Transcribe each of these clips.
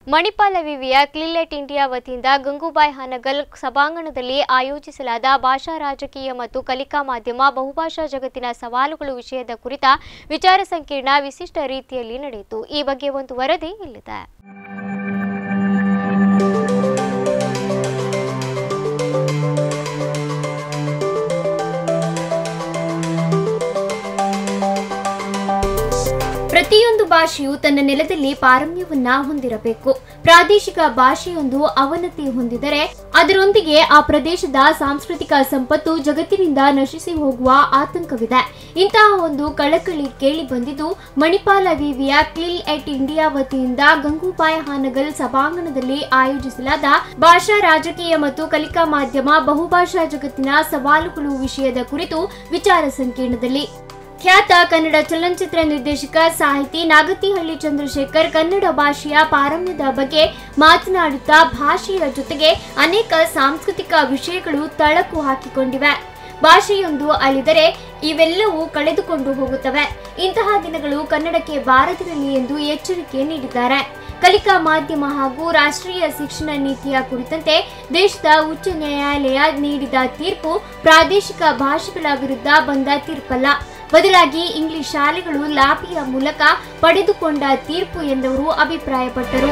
ಮಣಿಪಾಲ ವಿವಿಯ ಕ್ಲಿಲೆಟ್ ಇಂಡಿಯಾ ವತಿಯಿಂದ ಗಂಗೂಬಾಯಿ ಹಾನಗಲ್ ಸಭಾಂಗಣದಲ್ಲಿ ಆಯೋಜಿಸಲಾದ ಭಾಷಾ ರಾಜಕೀಯ ಮತ್ತು ಕಲಿಕಾ ಮಾಧ್ಯಮ ಬಹುಭಾಷಾ ಜಗತ್ತಿನ ಸವಾಲುಗಳು ವಿಷಯದ ಕುರಿತ ವಿಚಾರ ಸಂಕಿರಣ ವಿಶಿಷ್ಟ ರೀತಿಯಲ್ಲಿ ನಡೆಯಿತು ಈ ಬಗ್ಗೆ ಒಂದು ವರದಿ ಇಲ್ಲಿದೆ ಪ್ರತಿಯೊಂದು ಭಾಷೆಯು ತನ್ನ ನೆಲದಲ್ಲಿ ಪಾರಮ್ಯವನ್ನ ಹೊಂದಿರಬೇಕು ಪ್ರಾದೇಶಿಕ ಭಾಷೆಯೊಂದು ಅವನತಿ ಹೊಂದಿದರೆ ಅದರೊಂದಿಗೆ ಆ ಪ್ರದೇಶದ ಸಾಂಸ್ಕೃತಿಕ ಸಂಪತ್ತು ಜಗತ್ತಿನಿಂದ ನಶಿಸಿ ಹೋಗುವ ಆತಂಕವಿದೆ ಇಂತಹ ಒಂದು ಕಳಕಳಿ ಕೇಳಿ ಬಂದಿದ್ದು ಮಣಿಪಾಲ ವಿವಿಯ ಕ್ಲಿಲ್ ಎಟ್ ಇಂಡಿಯಾ ವತಿಯಿಂದ ಗಂಗೂಬಾಯಿ ಹಾನಗಲ್ ಸಭಾಂಗಣದಲ್ಲಿ ಆಯೋಜಿಸಲಾದ ಭಾಷಾ ರಾಜಕೀಯ ಮತ್ತು ಕಲಿಕಾ ಮಾಧ್ಯಮ ಬಹುಭಾಷಾ ಜಗತ್ತಿನ ಸವಾಲುಗಳು ವಿಷಯದ ಕುರಿತು ವಿಚಾರ ಸಂಕಿರಣದಲ್ಲಿ ಖ್ಯಾತ ಕನ್ನಡ ಚಲನಚಿತ್ರ ನಿರ್ದೇಶಕ ಸಾಹಿತಿ ನಾಗತಿಹಳ್ಳಿ ಚಂದ್ರಶೇಖರ್ ಕನ್ನಡ ಭಾಷೆಯ ಪಾರಮ್ಯದ ಬಗ್ಗೆ ಮಾತನಾಡುತ್ತಾ ಭಾಷೆಯ ಜೊತೆಗೆ ಅನೇಕ ಸಾಂಸ್ಕೃತಿಕ ವಿಷಯಗಳು ತಳಕು ಹಾಕಿಕೊಂಡಿವೆ ಭಾಷೆಯೊಂದು ಅಳಿದರೆ ಇವೆಲ್ಲವೂ ಕಳೆದುಕೊಂಡು ಹೋಗುತ್ತವೆ ಇಂತಹ ದಿನಗಳು ಕನ್ನಡಕ್ಕೆ ಬಾರದಿರಲಿ ಎಂದು ಎಚ್ಚರಿಕೆ ನೀಡಿದ್ದಾರೆ ಕಲಿಕಾ ಮಾಧ್ಯಮ ಹಾಗೂ ರಾಷ್ಟ್ರೀಯ ಶಿಕ್ಷಣ ನೀತಿಯ ಕುರಿತಂತೆ ದೇಶದ ಉಚ್ಚ ನ್ಯಾಯಾಲಯ ನೀಡಿದ ತೀರ್ಪು ಪ್ರಾದೇಶಿಕ ಭಾಷೆಗಳ ವಿರುದ್ಧ ಬಂದ ತೀರ್ಪಲ್ಲ ಬದಲಾಗಿ ಇಂಗ್ಲಿಷ್ ಶಾಲೆಗಳು ಲಾಭಿಯ ಮೂಲಕ ಪಡೆದುಕೊಂಡ ತೀರ್ಪು ಎಂದವರು ಅಭಿಪ್ರಾಯಪಟ್ಟರು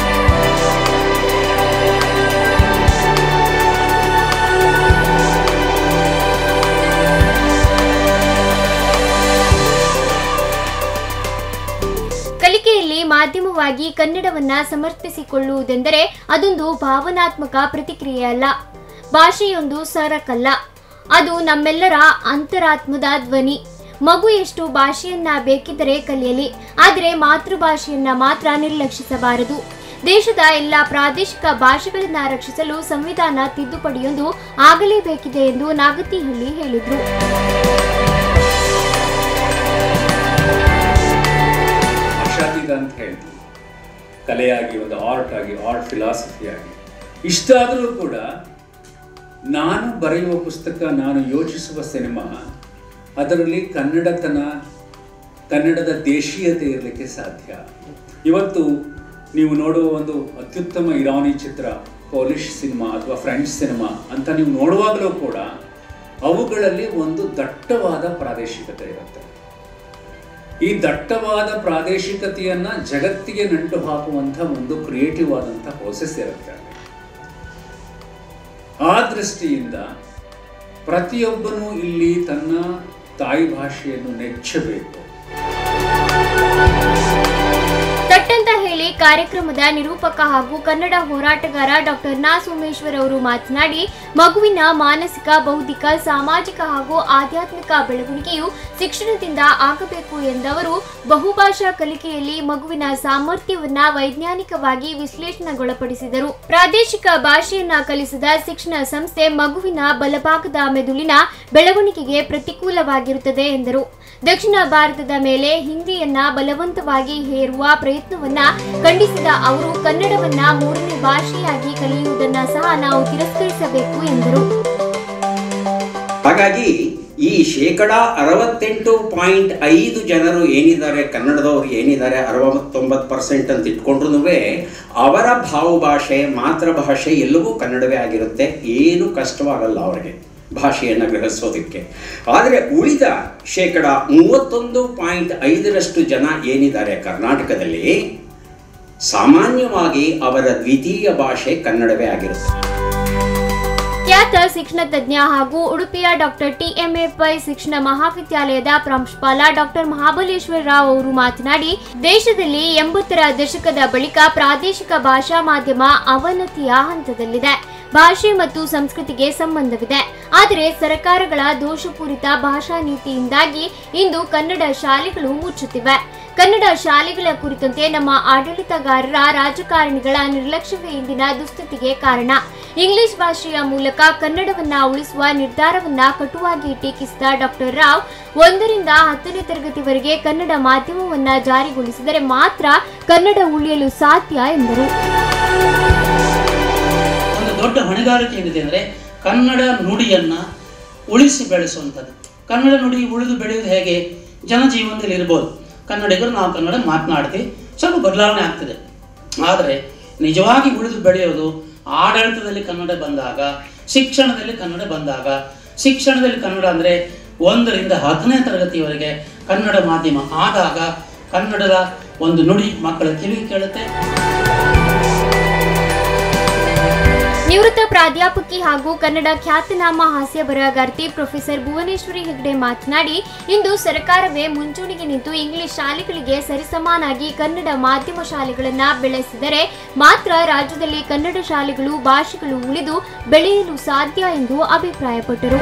ಕಲಿಕೆಯಲ್ಲಿ ಮಾಧ್ಯಮವಾಗಿ ಕನ್ನಡವನ್ನ ಸಮರ್ಥಿಸಿಕೊಳ್ಳುವುದೆಂದರೆ ಅದೊಂದು ಭಾವನಾತ್ಮಕ ಪ್ರತಿಕ್ರಿಯೆಯಲ್ಲ ಭಾಷೆಯೊಂದು ಸರಕಲ್ಲ ಅದು ನಮ್ಮೆಲ್ಲರ ಅಂತರಾತ್ಮದ ಧ್ವನಿ ಮಗು ಎಷ್ಟು ಭಾಷೆಯನ್ನ ಬೇಕಿದ್ದರೆ ಕಲಿಯಲಿ ಆದರೆ ಮಾತೃಭಾಷೆಯನ್ನ ಮಾತ್ರ ನಿರ್ಲಕ್ಷಿಸಬಾರದು ದೇಶದ ಎಲ್ಲ ಪ್ರಾದೇಶಿಕ ಭಾಷೆಗಳನ್ನ ರಕ್ಷಿಸಲು ಸಂವಿಧಾನ ತಿದ್ದುಪಡಿಯೊಂದು ಆಗಲೇಬೇಕಿದೆ ಎಂದು ನಾಗತಿಹಳ್ಳಿ ಹೇಳಿದರು ಭಾಷಾತೀತ ಅಂತ ಹೇಳ್ತೀವಿ ಕಲೆಯಾಗಿ ಒಂದು ಆರ್ಟ್ ಆಗಿ ಆರ್ಟ್ ಫಿಲಾಸಫಿ ಆಗಿ ಇಷ್ಟಾದರೂ ಕೂಡ ನಾನು ಬರೆಯುವ ಪುಸ್ತಕ ನಾನು ಯೋಚಿಸುವ ಸಿನಿಮಾ ಅದರಲ್ಲಿ ಕನ್ನಡತನ ಕನ್ನಡದ ದೇಶೀಯತೆ ಇರಲಿಕ್ಕೆ ಸಾಧ್ಯ ಇವತ್ತು ನೀವು ನೋಡುವ ಒಂದು ಅತ್ಯುತ್ತಮ ಇರಾನಿ ಚಿತ್ರ ಪೋಲಿಷ್ ಸಿನಿಮಾ ಅಥವಾ ಫ್ರೆಂಚ್ ಸಿನಿಮಾ ಅಂತ ನೀವು ನೋಡುವಾಗಲೂ ಕೂಡ ಅವುಗಳಲ್ಲಿ ಒಂದು ದಟ್ಟವಾದ ಪ್ರಾದೇಶಿಕತೆ ಇರುತ್ತೆ ಈ ದಟ್ಟವಾದ ಪ್ರಾದೇಶಿಕತೆಯನ್ನ ಜಗತ್ತಿಗೆ ನಂಟು ಹಾಕುವಂಥ ಒಂದು ಕ್ರಿಯೇಟಿವ್ ಆದಂಥ ಪ್ರೋಸೆಸ್ ಇರುತ್ತೆ ಅಲ್ಲಿ. ಆ ದೃಷ್ಟಿಯಿಂದ ಪ್ರತಿಯೊಬ್ಬನೂ ಇಲ್ಲಿ ತನ್ನ ತಾಯಿ ಭಾಷೆಯನ್ನು ನೆಚ್ಚಬೇಕು ತಟ್ಟಂತ ಹೇಳಿ ಕಾರ್ಯಕ್ರಮದ ನಿರೂಪಕ ಹಾಗೂ ಕನ್ನಡ ಹೋರಾಟಗಾರ ಡಾಕ್ಟರ್ ನಾ ಸೋಮೇಶ್ವರ್ ಅವರು ಮಾತನಾಡಿ ಮಗುವಿನ ಮಾನಸಿಕ ಬೌದ್ಧಿಕ ಸಾಮಾಜಿಕ ಹಾಗೂ ಆಧ್ಯಾತ್ಮಿಕ ಬೆಳವಣಿಗೆಯು ಶಿಕ್ಷಣದಿಂದ ಆಗಬೇಕು ಎಂದವರು ಬಹುಭಾಷಾ ಕಲಿಕೆಯಲ್ಲಿ ಮಗುವಿನ ಸಾಮರ್ಥ್ಯವನ್ನ ವೈಜ್ಞಾನಿಕವಾಗಿ ವಿಶ್ಲೇಷಣೆಗೊಳಪಡಿಸಿದರು ಪ್ರಾದೇಶಿಕ ಭಾಷೆಯನ್ನ ಕಲಿಸಿದ ಶಿಕ್ಷಣ ಸಂಸ್ಥೆ ಮಗುವಿನ ಬಲಭಾಗದ ಮೆದುಳಿನ ಬೆಳವಣಿಗೆಗೆ ಪ್ರತಿಕೂಲವಾಗಿರುತ್ತದೆ ಎಂದರು ದಕ್ಷಿಣ ಭಾರತದ ಮೇಲೆ ಹಿಂದಿಯನ್ನ ಬಲವಂತವಾಗಿ ಹೇರುವ ಪ್ರಯತ್ನವನ್ನ ಖಂಡಿಸಿದ ಅವರು ಕನ್ನಡವನ್ನ ಮೂರನೇ ಭಾಷೆಯಾಗಿ ಕಲಿಯುವುದನ್ನ ಸಹ ನಾವು ತಿರಸ್ಕರಿಸಬೇಕು ಎಂದರು ಹಾಗಾಗಿ ಈ ಶೇಕಡ ಅರವತ್ತೆಂಟು ಪಾಯಿಂಟ್ ಐದು ಜನರು ಏನಿದ್ದಾರೆ ಕನ್ನಡದವರು ಏನಿದ್ದಾರೆ ಅರವತ್ತೊಂಬತ್ತು ಪರ್ಸೆಂಟ್ ಅಂತ ಇಟ್ಕೊಂಡ್ರು ಅವರ ಭಾವಭಾಷೆ ಮಾತೃಭಾಷೆ ಎಲ್ಲವೂ ಕನ್ನಡವೇ ಆಗಿರುತ್ತೆ ಏನು ಕಷ್ಟವಾಗಲ್ಲ ಅವರಿಗೆ ಭಾಷೆಯನ್ನು ಗ್ರಹಿಸೋದಕ್ಕೆ ಆದರೆ ಉಳಿದ ಶೇಕಡ ಮೂವತ್ತೊಂದು ಪಾಯಿಂಟ್ ಐದರಷ್ಟು ಜನ ಏನಿದ್ದಾರೆ ಕರ್ನಾಟಕದಲ್ಲಿ ಸಾಮಾನ್ಯವಾಗಿ ಅವರ ದ್ವಿತೀಯ ಭಾಷೆ ಕನ್ನಡವೇ ಆಗಿರುತ್ತೆ ಖ್ಯಾತ ಶಿಕ್ಷಣ ತಜ್ಞ ಹಾಗೂ ಉಡುಪಿಯ ಡಾಕ್ಟರ್ ಟಿಎಂಎ ಪೈ ಶಿಕ್ಷಣ ಮಹಾವಿದ್ಯಾಲಯದ ಪ್ರಾಂಶುಪಾಲ ಡಾಕ್ಟರ್ ಮಹಾಬಲೇಶ್ವರ ರಾವ್ ಅವರು ಮಾತನಾಡಿ ದೇಶದಲ್ಲಿ ಎಂಬತ್ತರ ದಶಕದ ಬಳಿಕ ಪ್ರಾದೇಶಿಕ ಭಾಷಾ ಮಾಧ್ಯಮ ಅವನತಿಯ ಹಂತದಲ್ಲಿದೆ ಭಾಷೆ ಮತ್ತು ಸಂಸ್ಕೃತಿಗೆ ಸಂಬಂಧವಿದೆ ಆದರೆ ಸರ್ಕಾರಗಳ ದೋಷಪೂರಿತ ಭಾಷಾ ನೀತಿಯಿಂದಾಗಿ ಇಂದು ಕನ್ನಡ ಶಾಲೆಗಳು ಮುಚ್ಚುತ್ತಿವೆ ಕನ್ನಡ ಶಾಲೆಗಳ ಕುರಿತಂತೆ ನಮ್ಮ ಆಡಳಿತಗಾರರ ರಾಜಕಾರಣಿಗಳ ನಿರ್ಲಕ್ಷ್ಯವೇ ಇಂದಿನ ದುಸ್ಥಿತಿಗೆ ಕಾರಣ ಇಂಗ್ಲಿಷ್ ಭಾಷೆಯ ಮೂಲಕ ಕನ್ನಡವನ್ನ ಉಳಿಸುವ ನಿರ್ಧಾರವನ್ನ ಕಟುವಾಗಿ ಟೀಕಿಸಿದ ಡಾಕ್ಟರ್ ರಾವ್ ಒಂದರಿಂದ ಹತ್ತನೇ ತರಗತಿವರೆಗೆ ಕನ್ನಡ ಮಾಧ್ಯಮವನ್ನ ಜಾರಿಗೊಳಿಸಿದರೆ ಮಾತ್ರ ಕನ್ನಡ ಉಳಿಯಲು ಸಾಧ್ಯ ಎಂದರು ಒಂದು ದೊಡ್ಡ ಹೊಣೆಗಾರಿಕೆ ಏನಿದೆ ಅಂದರೆ ಕನ್ನಡ ನುಡಿಯನ್ನು ಉಳಿಸಿ ಬೆಳೆಸುವಂಥದ್ದು ಕನ್ನಡ ನುಡಿ ಉಳಿದು ಬೆಳೆಯುವುದು ಹೇಗೆ ಜನಜೀವನದಲ್ಲಿ ಇರ್ಬೋದು ಕನ್ನಡಿಗರು ನಾವು ಕನ್ನಡ ಮಾತನಾಡ್ತೀವಿ ಸ್ವಲ್ಪ ಬದಲಾವಣೆ ಆಗ್ತದೆ ಆದರೆ ನಿಜವಾಗಿ ಉಳಿದು ಬೆಳೆಯೋದು ಆಡಳಿತದಲ್ಲಿ ಕನ್ನಡ ಬಂದಾಗ ಶಿಕ್ಷಣದಲ್ಲಿ ಕನ್ನಡ ಬಂದಾಗ ಶಿಕ್ಷಣದಲ್ಲಿ ಕನ್ನಡ ಅಂದರೆ ಒಂದರಿಂದ ಹತ್ತನೇ ತರಗತಿಯವರೆಗೆ ಕನ್ನಡ ಮಾಧ್ಯಮ ಆದಾಗ ಕನ್ನಡದ ಒಂದು ನುಡಿ ಮಕ್ಕಳ ಕಿವಿ ಕೇಳುತ್ತೆ ನಿವೃತ್ತ ಪ್ರಾಧ್ಯಾಪಕಿ ಹಾಗೂ ಕನ್ನಡ ಖ್ಯಾತನಾಮ ಹಾಸ್ಯ ಬರಹಗಾರ್ತಿ ಪ್ರೊಫೆಸರ್ ಭುವನೇಶ್ವರಿ ಹೆಗ್ಡೆ ಮಾತನಾಡಿ ಇಂದು ಸರ್ಕಾರವೇ ಮುಂಚೂಣಿಗೆ ನಿಂತು ಇಂಗ್ಲಿಷ್ ಶಾಲೆಗಳಿಗೆ ಸರಿಸಮಾನಾಗಿ ಕನ್ನಡ ಮಾಧ್ಯಮ ಶಾಲೆಗಳನ್ನ ಬೆಳೆಸಿದರೆ ಮಾತ್ರ ರಾಜ್ಯದಲ್ಲಿ ಕನ್ನಡ ಶಾಲೆಗಳು ಭಾಷೆಗಳು ಉಳಿದು ಬೆಳೆಯಲು ಸಾಧ್ಯ ಎಂದು ಅಭಿಪ್ರಾಯಪಟ್ಟರು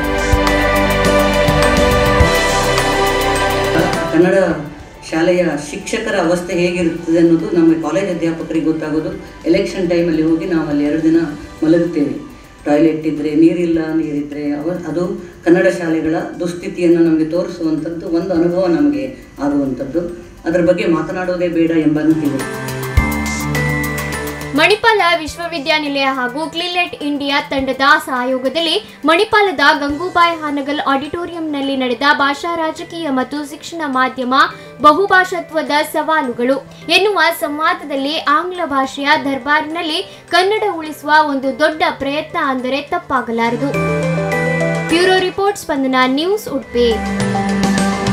ಕನ್ನಡ ಶಾಲೆಯ ಶಿಕ್ಷಕರ ಅವಸ್ಥೆ ಹೇಗಿರುತ್ತದೆ ಅನ್ನೋದು ನಮಗೆ ಕಾಲೇಜ್ ಅಧ್ಯಾಪಕರಿಗೆ ಗೊತ್ತಾಗೋದು ಎಲೆಕ್ಷನ್ ಟೈಮಲ್ಲಿ ಹೋಗಿ ನಾವು ಅಲ್ಲಿ ಎರಡು ದಿನ ಮಲಗುತ್ತೇವೆ ಟಾಯ್ಲೆಟ್ ಇದ್ದರೆ ನೀರಿಲ್ಲ ನೀರಿದ್ದರೆ ಅವ ಅದು ಕನ್ನಡ ಶಾಲೆಗಳ ದುಸ್ಥಿತಿಯನ್ನು ನಮಗೆ ತೋರಿಸುವಂಥದ್ದು ಒಂದು ಅನುಭವ ನಮಗೆ ಆಗುವಂಥದ್ದು ಅದರ ಬಗ್ಗೆ ಮಾತನಾಡೋದೇ ಬೇಡ ಎಂಬಂತಿದೆ ಮಣಿಪಾಲ ವಿಶ್ವವಿದ್ಯಾನಿಲಯ ಹಾಗೂ ಕ್ಲಿಲೆಟ್ ಇಂಡಿಯಾ ತಂಡದ ಸಹಯೋಗದಲ್ಲಿ ಮಣಿಪಾಲದ ಗಂಗೂಬಾಯಿ ಹಾನಗಲ್ ಆಡಿಟೋರಿಯಂನಲ್ಲಿ ನಡೆದ ಭಾಷಾ ರಾಜಕೀಯ ಮತ್ತು ಶಿಕ್ಷಣ ಮಾಧ್ಯಮ ಬಹುಭಾಷಾತ್ವದ ಸವಾಲುಗಳು ಎನ್ನುವ ಸಂವಾದದಲ್ಲಿ ಆಂಗ್ಲ ಭಾಷೆಯ ದರ್ಬಾರಿನಲ್ಲಿ ಕನ್ನಡ ಉಳಿಸುವ ಒಂದು ದೊಡ್ಡ ಪ್ರಯತ್ನ ಅಂದರೆ ತಪ್ಪಾಗಲಾರದು bureau report Spandana news Udupi